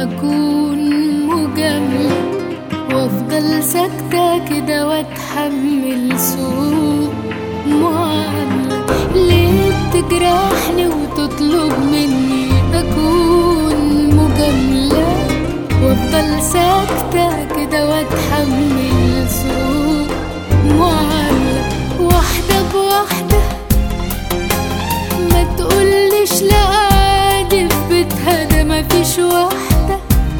أكون مجاملة وأفضل ساكتة كده وأتحمل سوء معاملة ليه بتجرحني وتطلب مني أكون مجاملة وأفضل ساكتة كده وأتحمل سوء معاملة واحدة بواحدة ما تقولش لا عادي في بيتها ده مفيش واحدة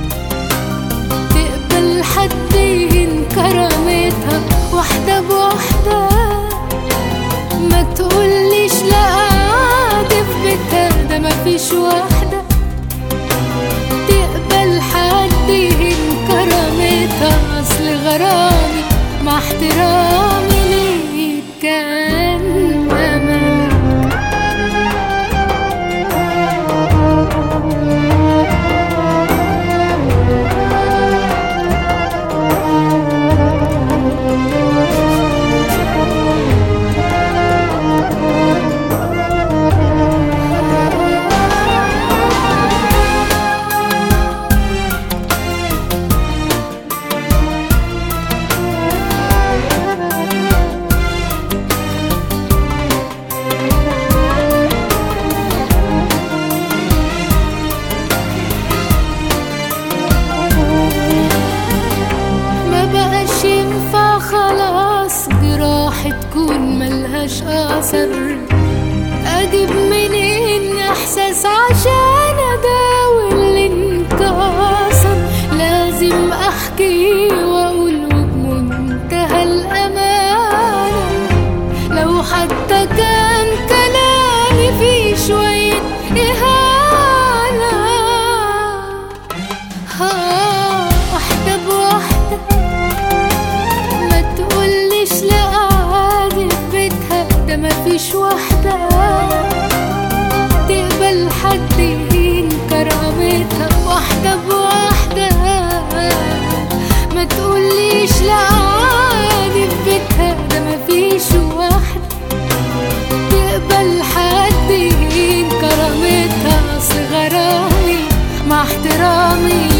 تقبل حد يهين كرامتها واحدة بواحدة ما تقولش لا عادي في بيتها ده مفيش واحدة تقبل حد يهين كرامتها أصل غرامي مع احترامي ليك كان أمان ما بقاش ينفع خلاص جراح تكون ملهاش اثر اجيب منين احساس عشان اداوي اللي انكسر لازم احكي واقول بمنتهى الامانه لو حتى كان كلامي فيه شويه اهانه ها واحدة بواحدة ما تقولش لا عادي في بيتها ده مفيش واحدة تقبل حد يهين كرامتها واحدة بواحدة ما تقوليش لا عادي في بيتها ده مفيش واحدة تقبل حد يهين كرامتها أصل غرامي مع احترامي